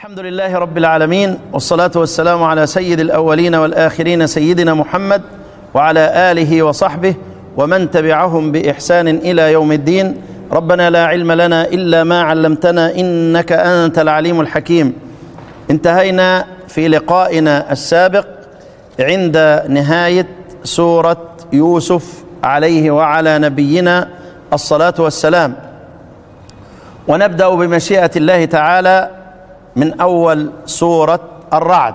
الحمد لله رب العالمين والصلاة والسلام على سيد الأولين والآخرين سيدنا محمد وعلى آله وصحبه ومن تبعهم بإحسان إلى يوم الدين ربنا لا علم لنا إلا ما علمتنا إنك أنت العليم الحكيم انتهينا في لقائنا السابق عند نهاية سورة يوسف عليه وعلى نبينا الصلاة والسلام ونبدأ بمشيئة الله تعالى من أول سورة الرعد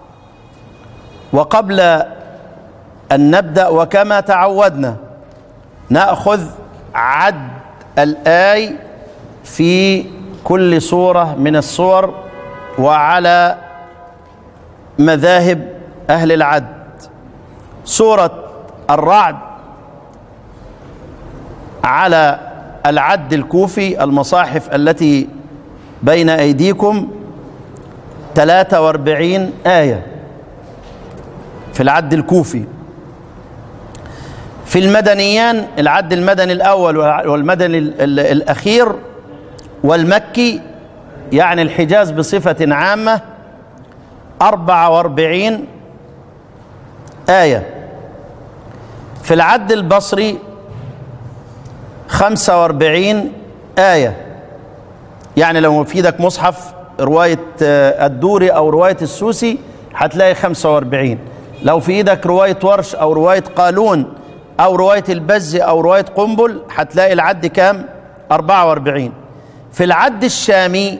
وقبل أن نبدأ وكما تعودنا نأخذ عد الآي في كل سورة من السور وعلى مذاهب أهل العد سورة الرعد على العد الكوفي المصاحف التي بين أيديكم 43 آية في العد الكوفي في المدنيان العد المدني الأول والمدني الأخير والمكي يعني الحجاز بصفة عامة 44 آية في العد البصري 45 آية يعني لو في ايدك مصحف رواية الدوري أو رواية السوسي هتلاقي 45 لو في ايدك رواية ورش أو رواية قالون أو رواية البز أو رواية قنبل هتلاقي العد كام 44 في العد الشامي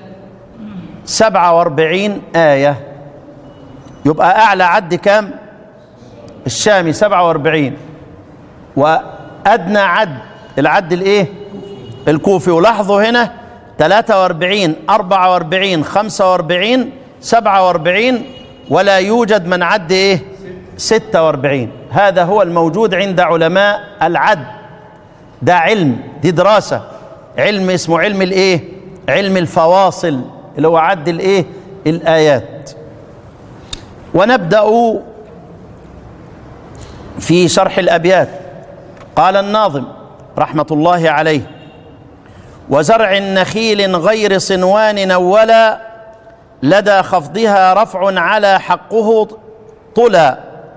47 آية يبقى أعلى عد كام الشامي 47 وأدنى عد العد الإيه الكوفي ولاحظوا هنا 43 44 45 47 ولا يوجد من عد إيه 46 هذا هو الموجود عند علماء العد ده علم دي دراسة علم اسمه علم الايه علم الفواصل اللي هو عد الايه الايات ونبدأ في شرح الابيات قال الناظم رحمة الله عليه وزرع نخيل غير صنوان نولا لدى خفضها رفع على حقه طلا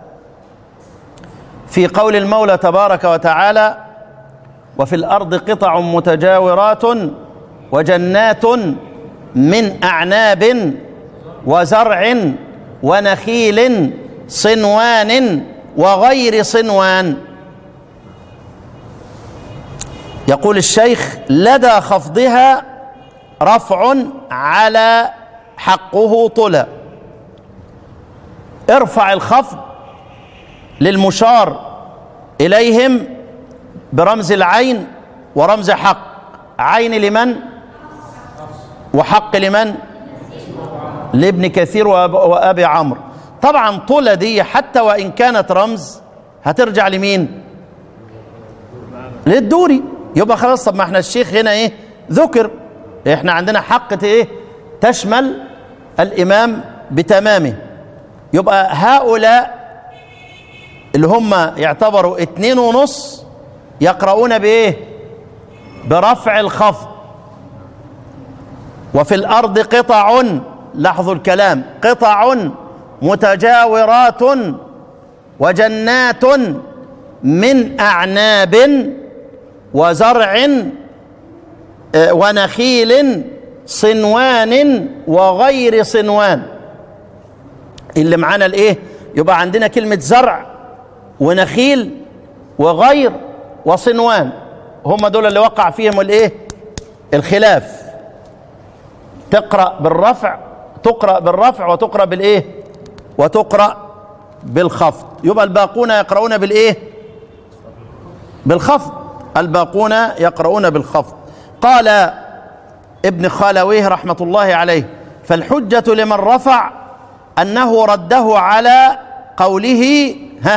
في قول المولى تبارك وتعالى وفي الارض قطع متجاورات وجنات من اعناب وزرع ونخيل صنوان وغير صنوان يقول الشيخ لدى خفضها رفع على حقه طلا ارفع الخفض للمشار إليهم برمز العين ورمز حق عين لمن وحق لمن لابن كثير وأبي عمرو طبعا طولة دي حتى وإن كانت رمز هترجع لمين للدوري يبقى خلاص طب ما احنا الشيخ هنا ايه ذكر احنا عندنا حق ايه تشمل الإمام بتمامه يبقى هؤلاء اللي هم يعتبروا اتنين ونص يقرؤون بايه برفع الخفض وفي الارض قطع لاحظوا الكلام قطع متجاورات وجنات من اعناب وزرع ونخيل صنوان وغير صنوان اللي معانا الايه يبقى عندنا كلمه زرع ونخيل وغير وصنوان هم دول اللي وقع فيهم الايه الخلاف تقرا بالرفع تقرا بالرفع وتقرا بالايه وتقرا بالخفض يبقى الباقون يقرؤون بالايه بالخفض الباقون يقرؤون بالخفض قال ابن خالويه رحمه الله عليه فالحجه لمن رفع انه رده على قوله ها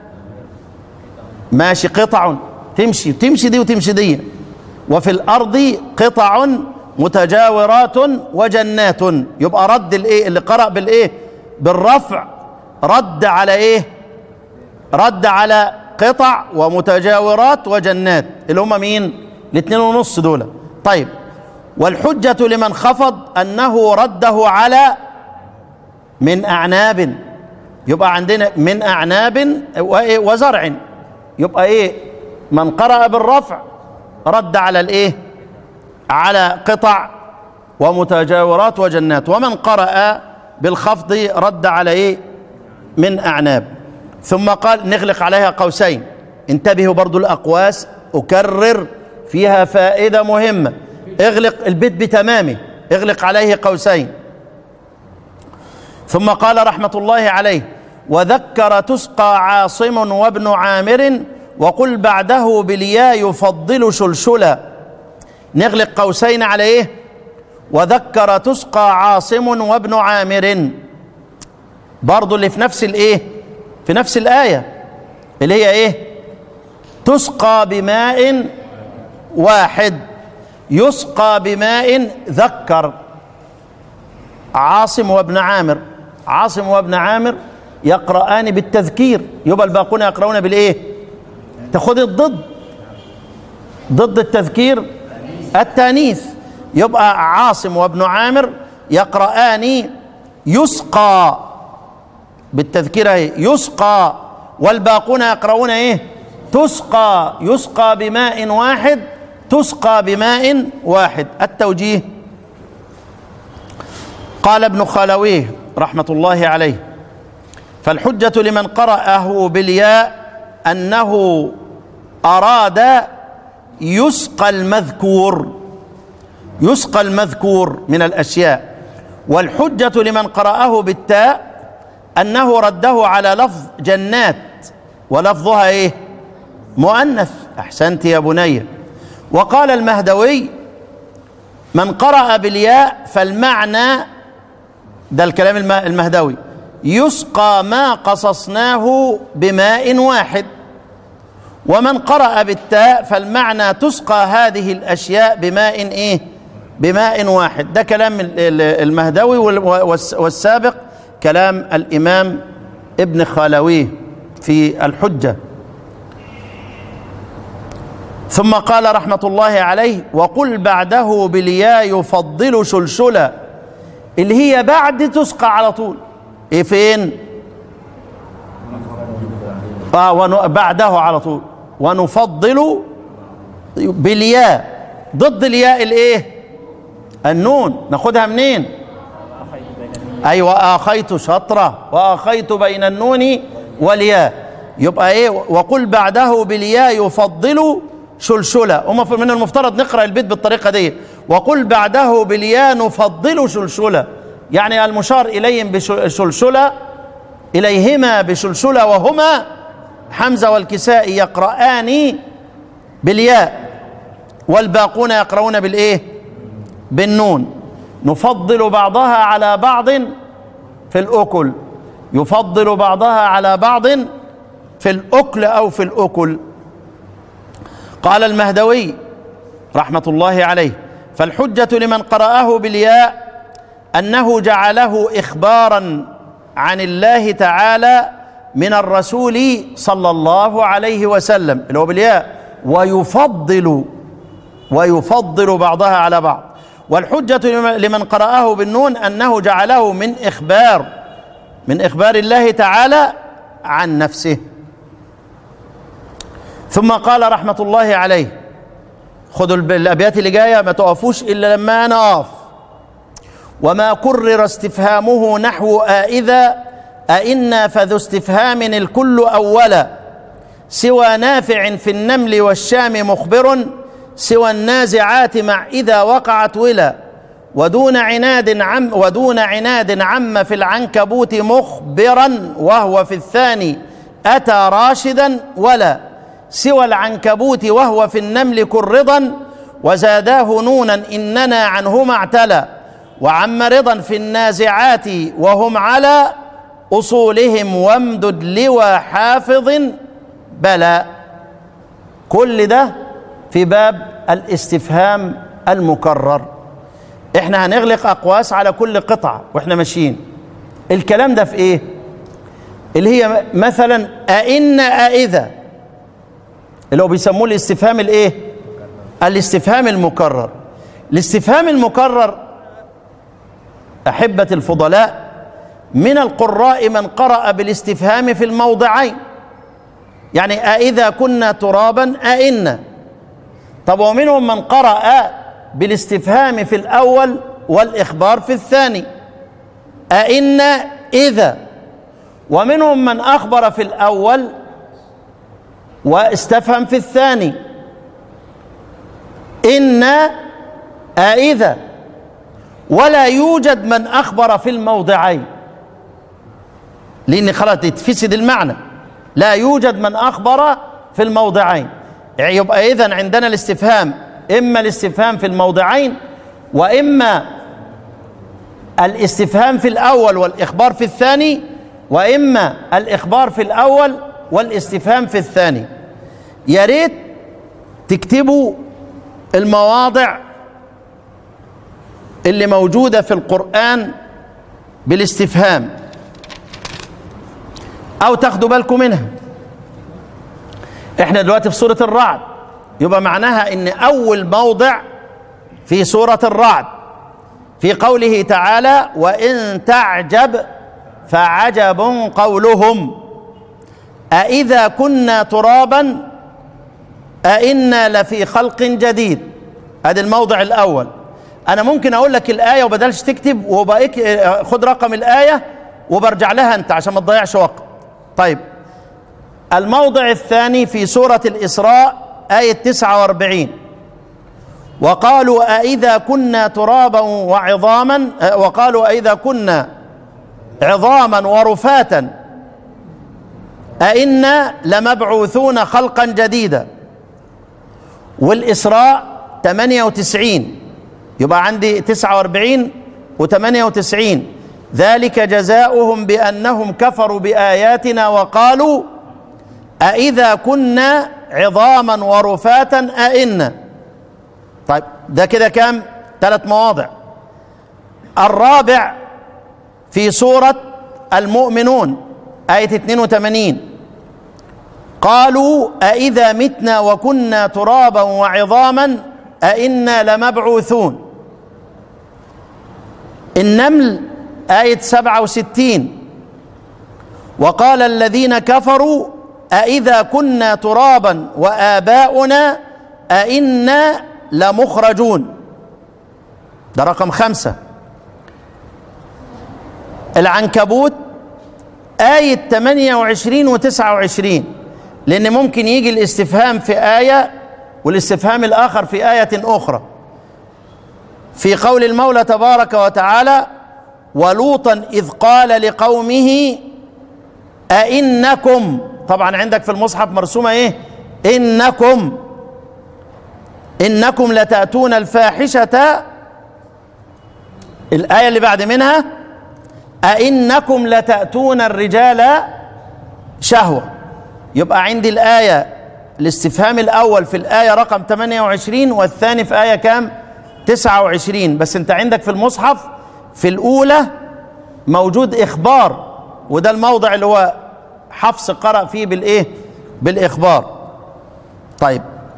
ماشي قطع تمشي تمشي دي وتمشي دي وفي الارض قطع متجاورات وجنات يبقى رد الايه اللي قرأ بالايه بالرفع رد على ايه رد على قطع ومتجاورات وجنات اللي هم مين الاثنين ونص دول طيب والحجة لمن خفض أنه رده على من أعناب يبقى عندنا من أعناب وإيه؟ وزرع يبقى إيه من قرأ بالرفع رد على الإيه على قطع ومتجاورات وجنات ومن قرأ بالخفض رد على إيه من أعناب ثم قال نغلق عليها قوسين انتبهوا برضو الأقواس أكرر فيها فائدة مهمة اغلق البيت بتمامه اغلق عليه قوسين ثم قال رحمة الله عليه وذكر تسقى عاصم وابن عامر وقل بعده بالياء يفضل شلشلا نغلق قوسين على ايه وذكر تسقى عاصم وابن عامر برضو اللي في نفس الايه في نفس الآية اللي هي ايه تسقى بماء واحد يسقى بماء ذكر عاصم وابن عامر عاصم وابن عامر يقرآن بالتذكير يبقى الباقون يقرؤون بالايه تاخد الضد ضد التذكير التانيث يبقى عاصم وابن عامر يقرآن يسقى بالتذكير اهي يسقى والباقون يقرؤون ايه تسقى يسقى بماء واحد تسقى بماء واحد التوجيه قال ابن خلويه رحمة الله عليه فالحجة لمن قرأه بالياء أنه أراد يسقى المذكور يسقى المذكور من الأشياء والحجة لمن قرأه بالتاء أنه رده على لفظ جنات ولفظها إيه مؤنث أحسنت يا بني وقال المهدوي من قرأ بالياء فالمعنى ده الكلام المهدوي يسقى ما قصصناه بماء واحد ومن قرأ بالتاء فالمعنى تسقى هذه الأشياء بماء إيه بماء واحد ده كلام المهدوي والسابق كلام الإمام ابن خالويه في الحجة ثم قال رحمة الله عليه وقل بعده بالياء يفضل شلشلا اللي هي بعد تسقى على طول ايه فين اه بعده على طول ونفضل بالياء ضد الياء الايه النون ناخدها منين ايوه اخيت شطره واخيت بين النون والياء يبقى ايه وقل بعده بالياء يفضل شلشلة ومن المفترض نقرأ البيت بالطريقة دي وقل بعده بالياء نفضل شلشلة يعني المشار إليهم بشلشلة إليهما بشلشلة وهما حمزة والكساء يقرآن بالياء والباقون يقرؤون بالإيه بالنون نفضل بعضها على بعض في الأكل يفضل بعضها على بعض في الأكل أو في الأكل قال المهدوي رحمة الله عليه فالحجة لمن قرأه بالياء أنه جعله إخبارا عن الله تعالى من الرسول صلى الله عليه وسلم اللي هو بالياء ويفضل ويفضل بعضها على بعض والحجة لمن قرأه بالنون أنه جعله من إخبار من إخبار الله تعالى عن نفسه ثم قال رحمة الله عليه خذوا الأبيات اللي جاية ما تقفوش إلا لما أنا أقف وما كرر استفهامه نحو آئذا أئنا فذو استفهام الكل أولا سوى نافع في النمل والشام مخبر سوى النازعات مع إذا وقعت ولا ودون عناد عم ودون عناد عم في العنكبوت مخبرا وهو في الثاني أتى راشدا ولا سوى العنكبوت وهو في النمل كرضا وزاداه نونا إننا عنهما اعتلى وعم رضا في النازعات وهم على أصولهم وامدد لوى حافظ بلى كل ده في باب الاستفهام المكرر احنا هنغلق أقواس على كل قطعة واحنا ماشيين الكلام ده في ايه اللي هي مثلا أئن أئذا اللي هو بيسموه الاستفهام الايه الاستفهام المكرر الاستفهام المكرر أحبة الفضلاء من القراء من قرأ بالاستفهام في الموضعين يعني أإذا كنا ترابا أئنا طب ومنهم من قرأ بالاستفهام في الأول والإخبار في الثاني أئنا إذا ومنهم من أخبر في الأول واستفهم في الثاني إن أئذا ولا يوجد من أخبر في الموضعين لأن خلاص يتفسد المعنى لا يوجد من أخبر في الموضعين يعني يبقى إذن عندنا الاستفهام إما الاستفهام في الموضعين وإما الاستفهام في الأول والإخبار في الثاني وإما الإخبار في الأول والاستفهام في الثاني يا ريت تكتبوا المواضع اللي موجودة في القرآن بالاستفهام أو تاخدوا بالكم منها احنا دلوقتي في سورة الرعد يبقى معناها ان اول موضع في سورة الرعد في قوله تعالى وإن تعجب فعجب قولهم أإذا كنا ترابا أإنا لفي خلق جديد هذا الموضع الأول أنا ممكن أقول لك الآية وبدلش تكتب وبقيك خد رقم الآية وبرجع لها أنت عشان ما تضيعش وقت طيب الموضع الثاني في سورة الإسراء آية 49 وقالوا أئذا كنا ترابا وعظاما وقالوا أئذا كنا عظاما ورفاتا أئنا لمبعوثون خلقا جديدا والإسراء 98 يبقى عندي 49 و98 ذلك جزاؤهم بأنهم كفروا بآياتنا وقالوا أئذا كنا عظاما ورفاتا أئنا طيب ده كده كام ثلاث مواضع الرابع في سورة المؤمنون آية 82 قالوا أئذا متنا وكنا ترابا وعظاما أئنا لمبعوثون النمل آية 67 وقال الذين كفروا أئذا كنا ترابا وآباؤنا أئنا لمخرجون ده رقم خمسة العنكبوت آية 28 و 29 لأن ممكن يجي الاستفهام في آية والاستفهام الآخر في آية أخرى في قول المولى تبارك وتعالى ولوطا إذ قال لقومه أئنكم طبعا عندك في المصحف مرسومة إيه إنكم إنكم لتأتون الفاحشة الآية اللي بعد منها أئنكم لتأتون الرجال شهوة يبقى عندي الآية الاستفهام الأول في الآية رقم 28 والثاني في آية كام 29 بس أنت عندك في المصحف في الأولى موجود إخبار وده الموضع اللي هو حفص قرأ فيه بالإيه بالإخبار طيب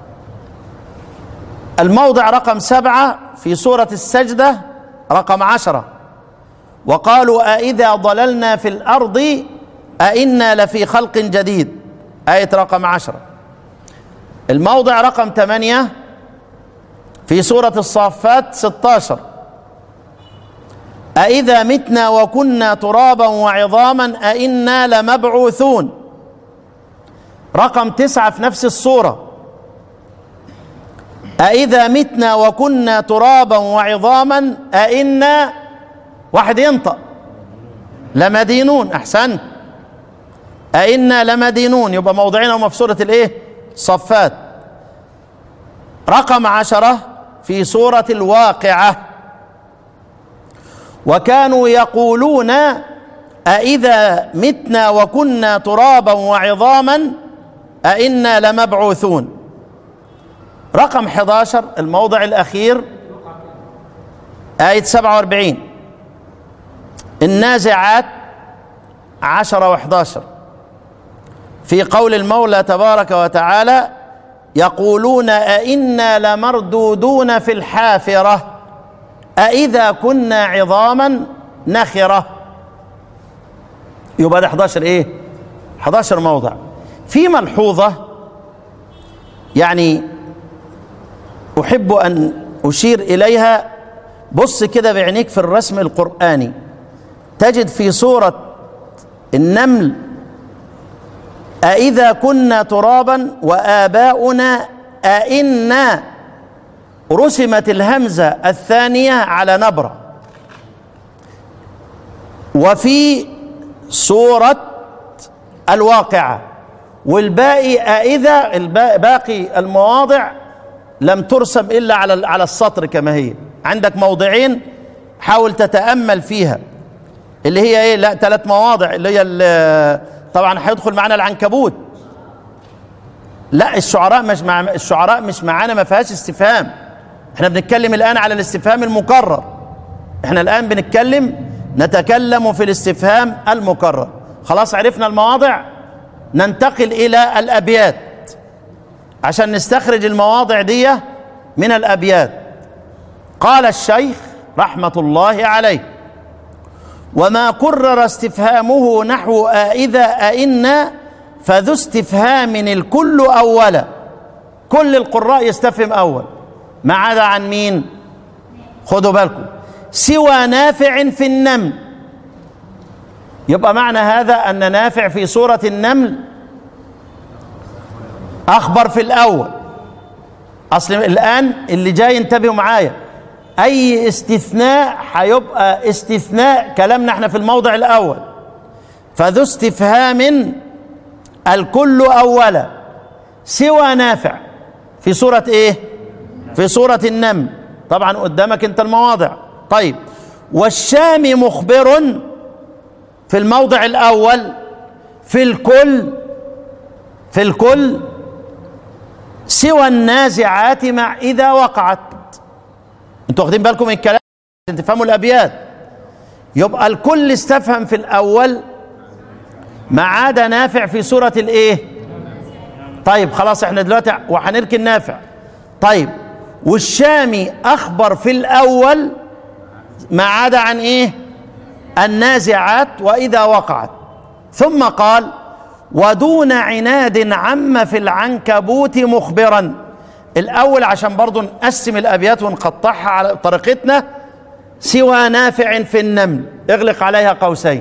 الموضع رقم سبعة في سورة السجدة رقم عشرة وقالوا أئذا ضللنا في الأرض أئنا لفي خلق جديد آية رقم عشرة الموضع رقم ثمانية في سورة الصافات 16 أئذا متنا وكنا ترابا وعظاما أئنا لمبعوثون رقم تسعة في نفس الصورة أئذا متنا وكنا ترابا وعظاما أئنا واحد ينطق لمدينون أحسنت أئنا لمدينون يبقى موضعين هما في سورة الإيه؟ صفات رقم عشرة في سورة الواقعة وكانوا يقولون أئذا متنا وكنا ترابا وعظاما أئنا لمبعوثون رقم 11 الموضع الأخير آية 47 النازعات 10 و11 في قول المولى تبارك وتعالى يقولون أئنا لمردودون في الحافرة أئذا كنا عظاما نخرة يبقى ده 11 ايه 11 موضع في ملحوظة يعني أحب أن أشير إليها بص كده بعينيك في الرسم القرآني تجد في سورة النمل أإذا كنا ترابا وآباؤنا أئنا رسمت الهمزة الثانية على نبرة وفي سورة الواقعة والباقي أإذا باقي المواضع لم ترسم إلا على على السطر كما هي عندك موضعين حاول تتأمل فيها اللي هي ايه لا ثلاث مواضع اللي هي طبعا هيدخل معانا العنكبوت لا الشعراء مش مع الشعراء مش معانا ما فيهاش استفهام احنا بنتكلم الان على الاستفهام المكرر احنا الان بنتكلم نتكلم في الاستفهام المكرر خلاص عرفنا المواضع ننتقل الى الابيات عشان نستخرج المواضع دي من الابيات قال الشيخ رحمه الله عليه وما كرر استفهامه نحو أئذا أئنا فذو استفهام الكل أولا كل القراء يستفهم أول ما عدا عن مين خدوا بالكم سوى نافع في النمل يبقى معنى هذا أن نافع في سورة النمل أخبر في الأول أصل الآن اللي جاي انتبهوا معايا اي استثناء هيبقى استثناء كلامنا احنا في الموضع الاول فذو استفهام الكل اولا سوى نافع في سوره ايه في سوره النمل طبعا قدامك انت المواضع طيب والشام مخبر في الموضع الاول في الكل في الكل سوى النازعات مع اذا وقعت انتوا واخدين بالكم من الكلام عشان تفهموا الابيات يبقى الكل استفهم في الاول ما عدا نافع في سوره الايه طيب خلاص احنا دلوقتي وهنركن نافع طيب والشامي اخبر في الاول ما عدا عن ايه النازعات واذا وقعت ثم قال ودون عناد عم في العنكبوت مخبرا الاول عشان برضو نقسم الابيات ونقطعها على طريقتنا سوى نافع في النمل اغلق عليها قوسين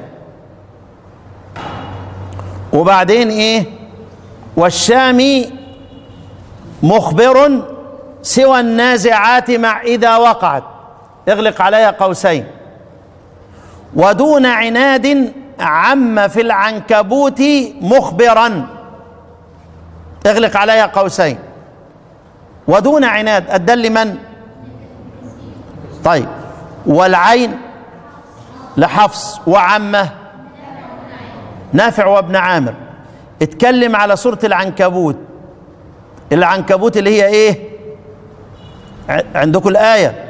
وبعدين ايه والشامي مخبر سوى النازعات مع اذا وقعت اغلق عليها قوسين ودون عناد عم في العنكبوت مخبرا اغلق عليها قوسين ودون عناد الدل لمن طيب والعين لحفص وعمه نافع وابن عامر اتكلم على سورة العنكبوت العنكبوت اللي هي ايه عندكم الآية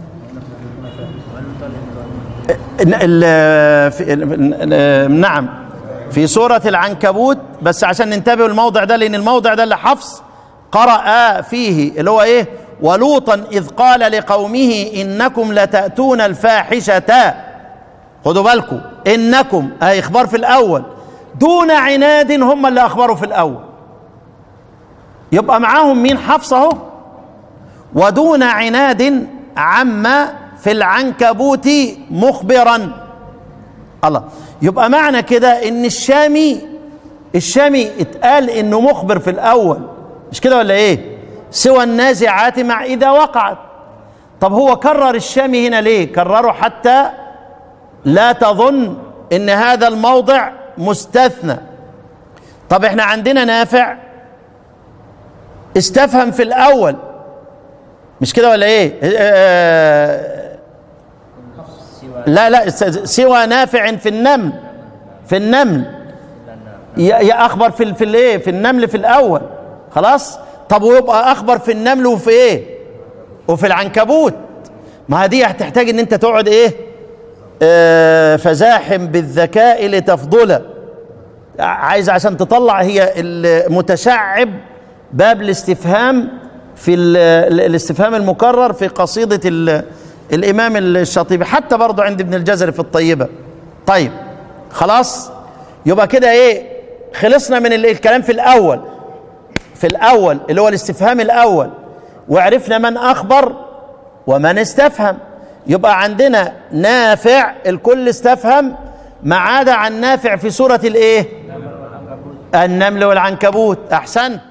نعم في سورة العنكبوت بس عشان ننتبه الموضع ده لأن الموضع ده اللي حفص قرأ فيه اللي هو ايه ولوطا إذ قال لقومه إنكم لتأتون الفاحشة خدوا بالكم إنكم أي إخبار في الأول دون عناد هم اللي أخبروا في الأول يبقى معاهم مين حفص اهو ودون عناد عم في العنكبوت مخبرا الله يبقى معنى كده ان الشامي الشامي اتقال انه مخبر في الاول مش كده ولا ايه سوى النازعات مع اذا وقعت طب هو كرر الشامي هنا ليه كرره حتى لا تظن ان هذا الموضع مستثنى طب احنا عندنا نافع استفهم في الاول مش كده ولا ايه آه لا لا سوى نافع في النمل في النمل يا اخبر في في الايه في النمل في الاول خلاص طب ويبقى اخبر في النمل وفي ايه وفي العنكبوت ما دي هتحتاج ان انت تقعد ايه آه فزاحم بالذكاء لتفضله عايز عشان تطلع هي المتشعب باب الاستفهام في ال- ال- الاستفهام المكرر في قصيدة ال- الإمام الشاطبي حتى برضه عند ابن الجزري في الطيبة طيب خلاص يبقى كده ايه خلصنا من ال- الكلام في الأول في الأول اللي هو الاستفهام الأول وعرفنا من أخبر ومن استفهم يبقى عندنا نافع الكل استفهم ما عدا عن نافع في سورة الايه النمل والعنكبوت احسنت